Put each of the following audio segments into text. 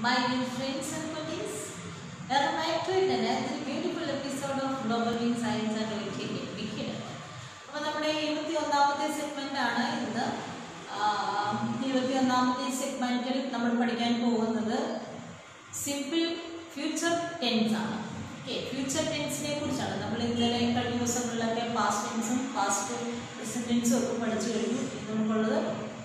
My dear friends and colleagues, welcome back to it another beautiful episode of Global in Science and Education. Wicked. അപ്പോൾ നമ്മുടെ ഇരുപത്തി ഒന്നാമത്തെ segment ആണ് ഇന്ന് ഇരുപത്തി ഒന്നാമത്തെ സെഗ്മെന്റിൽ നമ്മൾ പഠിക്കാൻ പോകുന്നത് സിമ്പിൾ ഫ്യൂച്ചർ ടെൻസ് ആണ് ഓക്കെ ഫ്യൂച്ചർ ടെൻസിനെ കുറിച്ചാണ് നമ്മൾ ഇന്നലെ കഴിഞ്ഞ ദിവസങ്ങളിലൊക്കെ പാസ്റ്റ് ടെൻസും പാസ്റ്റ് പ്രസന്റ് ടെൻസും ഒക്കെ പഠിച്ചു കഴിഞ്ഞു ഇത് നമുക്കുള്ളത്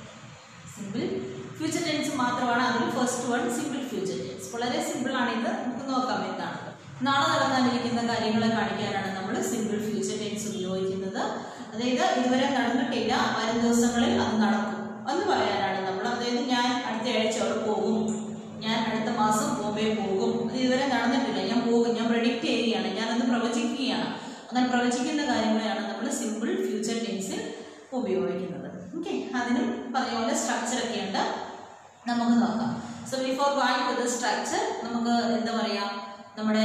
സിമ്പിൾ ഫ്യൂച്ചർ ടെൻസ് മാത്രമാണ് അതിൽ first one simple future tense വളരെ സിമ്പിൾ ആണ് ഇത് നമുക്ക് നോക്കാം എന്താണ് നാളെ നടക്കാനിരിക്കുന്ന കാര്യങ്ങളെ കാണിക്കാനാണ് നമ്മൾ സിമ്പിൾ ഫ്യൂച്ചർ ടെൻസ് ഉപയോഗിക്കുന്നത് അതായത് ഇതുവരെ നടന്നിട്ടില്ല വരും ദിവസങ്ങളിൽ അത് നടക്കും എന്ന് പറയാനാണ് നമ്മൾ അതായത് ഞാൻ അടുത്ത ആഴ്ച അവിടെ പോകും ഞാൻ അടുത്ത മാസം ബോംബെ പോകും അത് ഇതുവരെ നടന്നിട്ടില്ല ഞാൻ പോകും ഞാൻ പ്രഡിക്റ്റ് ചെയ്യുകയാണ് ഞാൻ അത് പ്രവചിക്കുകയാണ് അങ്ങനെ പ്രവചിക്കുന്ന കാര്യങ്ങളെയാണ് നമ്മൾ സിമ്പിൾ ഫ്യൂച്ചർ ടെൻസിൽ ഉപയോഗിക്കുന്നത് ഓക്കെ അതിനും പറഞ്ഞ പോലെ സ്ട്രക്ചർ ഒക്കെ ഉണ്ട് നമുക്ക് നോക്കാം so before going to the structure നമുക്ക് എന്താ പറയാ നമ്മുടെ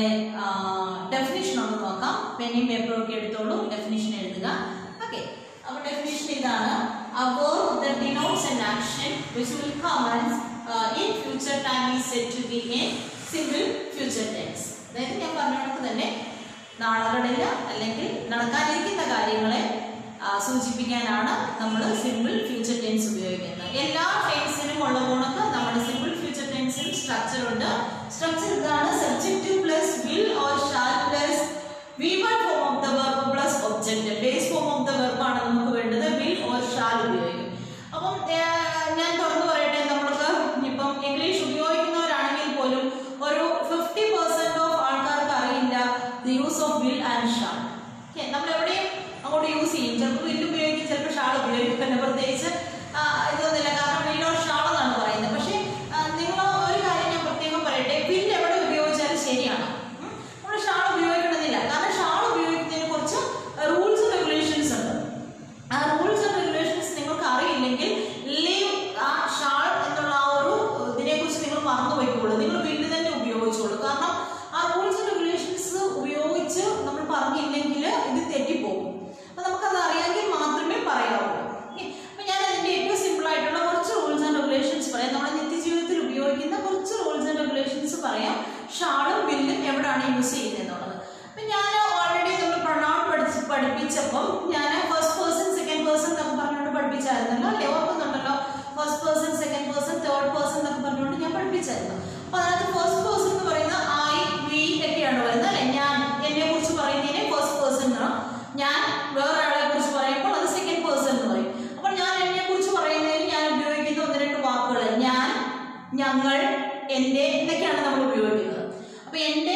ഡെഫിനിഷൻ ഒന്ന് നോക്കാം പെന്നും പേപ്പറും ഒക്കെ എടുത്തോളൂ ഡെഫിനിഷൻ എഴുതുക ഓക്കെ അപ്പോൾ ഡെഫിനിഷൻ ഇതാണ് a verb that denotes an action which will commence uh, in future time is said to be in simple future tense അതായത് ഞാൻ പറഞ്ഞ കണക്ക് തന്നെ നാളുകളിൽ അല്ലെങ്കിൽ നടക്കാനിരിക്കുന്ന കാര്യങ്ങളെ ആ, സൂചിപ്പിക്കാനാണ് നമ്മൾ സിമ്പിൾ ഫ്യൂച്ചർ ടെൻസ് ഉപയോഗിക്കുന്നത് എല്ലാ ടെൻസിനും ഉള്ള ഗുണക്ക് നമ്മുടെ സിമ്പിൾ ഫ്യൂച്ചർ ടെൻസിൽ സ്ട്രക്ചർ ഉണ്ട് സ്ട്രക്ചർ ഇതാണ് subjective plus will or shall plus V one form of the verb plus object base form of the verb ആണ് നമുക്ക് വേണ്ടത് വിൽ ഓർ ഷാൽ ഉപയോഗിക്കും അപ്പം ഏ, ഞാൻ തുറന്നു പറയട്ടെ നമ്മൾക്ക് ഇപ്പം ഇംഗ്ലീഷ് ഉപയോഗിക്കുന്നവരാണെങ്കിൽ പോലും ഒരു ഫിഫ്റ്റി പെർസെന്റ് ഓഫ് ആൾക്കാർക്ക് അറിയില്ല the use of will and shall okay നമ്മൾ എവിടെയും അങ്ങോട്ട് യൂസ് ചെയ്യും ചിലപ്പോൾ വില്ല് ഉപയോഗിക്കും ചിലപ്പോൾ ഷാൾ ഉപയോഗിക്കും പിന്നെ പ്രത്യേകിച്ച് ആ, ഇതൊന്നുമില്ല കാരണം വില്ലോ ഷാൾ എന്നാണ് പറയുന്നത് പക്ഷേ നിങ്ങൾ ഒരു കാര്യം ഞാൻ പ്രത്യേകം പറയട്ടെ വില്ല് എവിടെ ഉപയോഗിച്ചാലും ശരിയാണ് നമ്മൾ ഷാൾ ഉപയോഗിക്കണമെന്നില്ല കാരണം ഷാൾ ഉപയോഗിക്കുന്നതിന് കുറച്ച് റൂൾസ് റെഗുലേഷൻസ് ഉണ്ട് ആ റൂൾസ് ആൻഡ് റെഗുലേഷൻസ് നിങ്ങൾക്ക് അറിയില്ലെങ്കിൽ ലീവ് ആ ഷാൾ എന്നുള്ള ആ ഒരു ഇതിനെക്കുറിച്ച് നിങ്ങൾ മറന്നു പോയിക്കോളൂ നിങ്ങൾ വീട്ടിൽ തന്നെ ഉപയോഗിച്ചോളൂ കാരണം ആ റൂൾസ് ആൻഡ് റെഗുലേഷൻസ് ഉപയോഗിച്ച് നമ്മൾ പറഞ്ഞില്ലെങ്കിൽ ഇത് തെറ്റിപ്പോകും അപ്പം നമുക്കത് അറിയാമെങ്കിൽ മാത്രമേ പറയാവുള്ളൂ Okay. അപ്പം ഞാൻ അതിൻ്റെ ഏറ്റവും സിമ്പിൾ ആയിട്ടുള്ള കുറച്ച് റൂൾസ് ആൻഡ് റെഗുലേഷൻസ് പറയാം നമ്മുടെ നിത്യജീവിതത്തിൽ ഉപയോഗിക്കുന്ന കുറച്ച് റൂൾസ് ആൻഡ് റെഗുലേഷൻസ് പറയാം ഷാളും ബില്ലും എവിടെയാണ് യൂസ് ചെയ്യുന്നത് എന്നുള്ളത് അപ്പം ഞാൻ ഓൾറെഡി നമ്മൾ പ്രൊണൗൺ പഠിച്ച് പഠിപ്പിച്ചപ്പം ഞാൻ ഫസ്റ്റ് പേഴ്സൺ സെക്കൻഡ് പേഴ്സൺ എന്നൊക്കെ പറഞ്ഞുകൊണ്ട് പഠിപ്പിച്ചായിരുന്നല്ലോ അല്ലേ ഓർക്കുന്നുണ്ടല്ലോ first person second person third person എന്നൊക്കെ പറഞ്ഞുകൊണ്ട് ഞാൻ പഠിപ്പിച്ചായിരുന്നു അപ്പൊ അതിനകത്ത് ഫസ്റ്റ് പേഴ്സൺ എന്ന് പറയുന്നത് ഐ വി ഒക്കെയാണ് വരുന്നത് അല്ലെ ഞാൻ എന്നെ കുറിച്ച് പറയുന്നതിനെ ഫസ്റ്റ് പേഴ്സൺ എന്നാണ് ഞാൻ വേറൊരാളെ കുറിച്ച് പറയുമ്പോൾ അത് സെക്കൻഡ് പേഴ്സൺ എന്ന് പറയും അപ്പോൾ ഞാൻ എന്നെ കുറിച്ച് പറയുന്നതിന് ഞാൻ ഉപയോഗിക്കുന്ന ഒന്ന് രണ്ട് വാക്കുകൾ ഞാൻ ഞങ്ങൾ എൻ്റെ എന്നൊക്കെയാണ് നമ്മൾ ഉപയോഗിക്കുന്നത് അപ്പൊ എൻ്റെ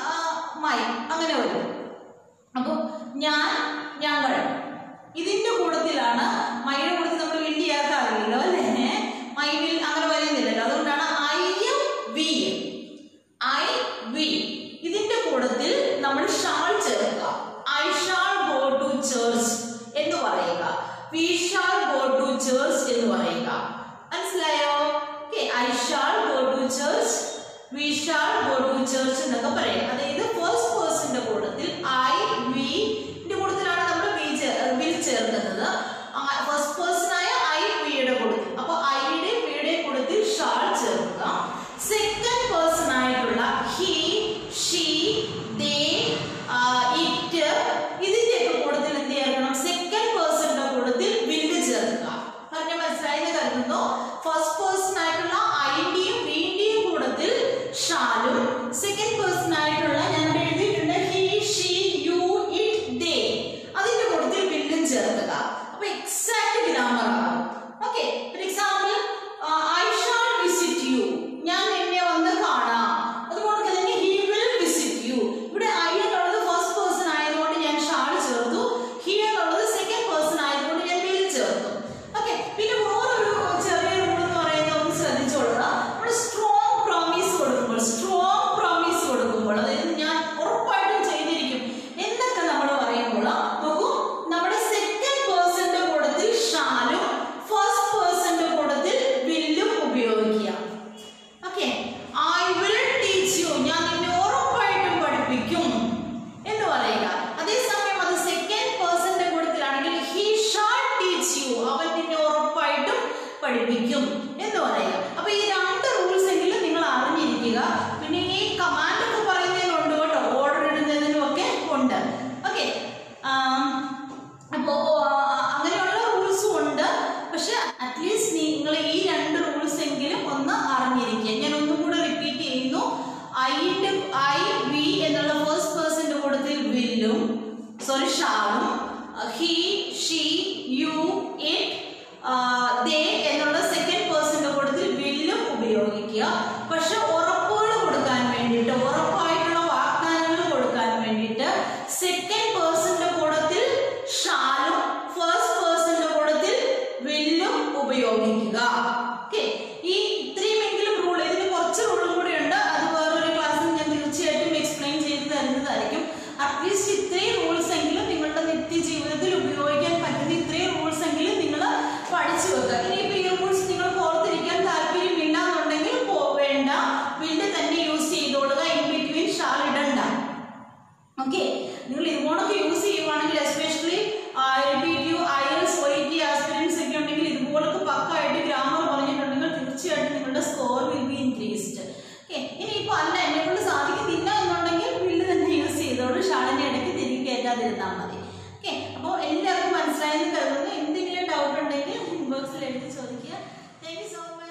മൈ അങ്ങനെ വരും അപ്പൊ ഞാൻ ഞങ്ങൾ ഇതിന്റെ കൂട്ടത്തിലാണ് മൈയുടെ കൂട്ടത്തിൽ നമ്മൾ വില്ല് ചേർക്കാറില്ലല്ലോ അല്ലേ മൈ വിൽ അങ്ങനെ വരുന്നില്ലല്ലോ അതുകൊണ്ടാണ് ഐയും വിയും ഐ വി ഇതിന്റെ കൂട്ടത്തിൽ നമ്മൾ ഷാൾ ചേർക്കുക I shall go to church എന്ന് പറയുക we shall go to church എന്ന് പറയുക മനസ്സിലായോ okay I shall go to church we shall go to church എന്നൊക്കെ പറയാം അതായത് ഫസ്റ്റ് പേഴ്സന്റെ കൂട്ടത്തിൽ ഐ വി ന്റെ കൂട്ടത്തിൽ പക്ഷെ ഉറപ്പുകൾ കൊടുക്കാൻ വേണ്ടിയിട്ട് ഉറപ്പായിട്ടുള്ള വാഗ്ദാനങ്ങൾ കൊടുക്കാൻ വേണ്ടിയിട്ട് സെക്കൻഡ് പേഴ്സന്റെ കൂടത്തിൽ ഷാലും ഫസ്റ്റ് പേഴ്സന്റെ കൂടത്തിൽ വില്ലും ഉപയോഗിക്കുക ഓക്കെ ഈ ഇത്രയുമെങ്കിലും റൂൾ ഇതിന് കുറച്ച് റൂളും കൂടി ഉണ്ട് അത് വേറൊരു ക്ലാസ്സിൽ ഞാൻ തീർച്ചയായിട്ടും എക്സ്പ്ലെയിൻ ചെയ്ത് തരുന്നതായിരിക്കും അറ്റ്ലീസ്റ്റ് ഇത്രയും റൂൾസ് എങ്കിലും നിങ്ങളുടെ നിത്യജീവിതത്തിൽ ഉപയോഗിക്കാൻ പറ്റുന്ന ഇത്രയും റൂൾസ് എങ്കിലും നിങ്ങൾ പഠിച്ചു വെക്കുക ഇനിയിപ്പോൾ ഈ റൂൾസ് നിങ്ങൾ ഓർത്തിരിക്കാൻ താല്പര്യമില്ല എന്നുണ്ടെങ്കിൽ പോ- വേണ്ട വില്ല് തന്നെ യൂസ് ചെയ്തോളുക ഇൻ ബിറ്റ്വീൻ ഷാൾ ഇടണ്ട ഓക്കെ നിങ്ങൾ ഇതുപോലൊക്കെ യൂസ് ചെയ്യുവാണെങ്കിൽ especially repetitive IELTS O T aspirants ഒക്കെ ഉണ്ടെങ്കിൽ ഇതുപോലൊക്കെ പക്കായിട്ട് ഗ്രാമർ പറഞ്ഞിട്ടുണ്ടെങ്കിൽ തീർച്ചയായിട്ടും നിങ്ങളുടെ score will be increased okay ഇനിയിപ്പോൾ അല്ല എന്നെ കൊണ്ട് സാധിക്കുന്നില്ല എന്നുണ്ടെങ്കിൽ വില്ല് തന്നെ യൂസ് ചെയ്തോളൂ ഷാളിൻ്റെ ഇടയ്ക്ക് തിരികെ കയറ്റാതിരുന്നാൽ മതി ഓക്കെ അപ്പോൾ എല്ലാവർക്കും മനസ്സിലായെന്ന് കരുതുന്നു എന്തെങ്കിലും ഡൗട്ട് ഉണ്ടെങ്കിൽ ഇൻബോക്സിൽ എഴുതി ചോദിക്കുക താങ്ക് യു സോ മച്ച്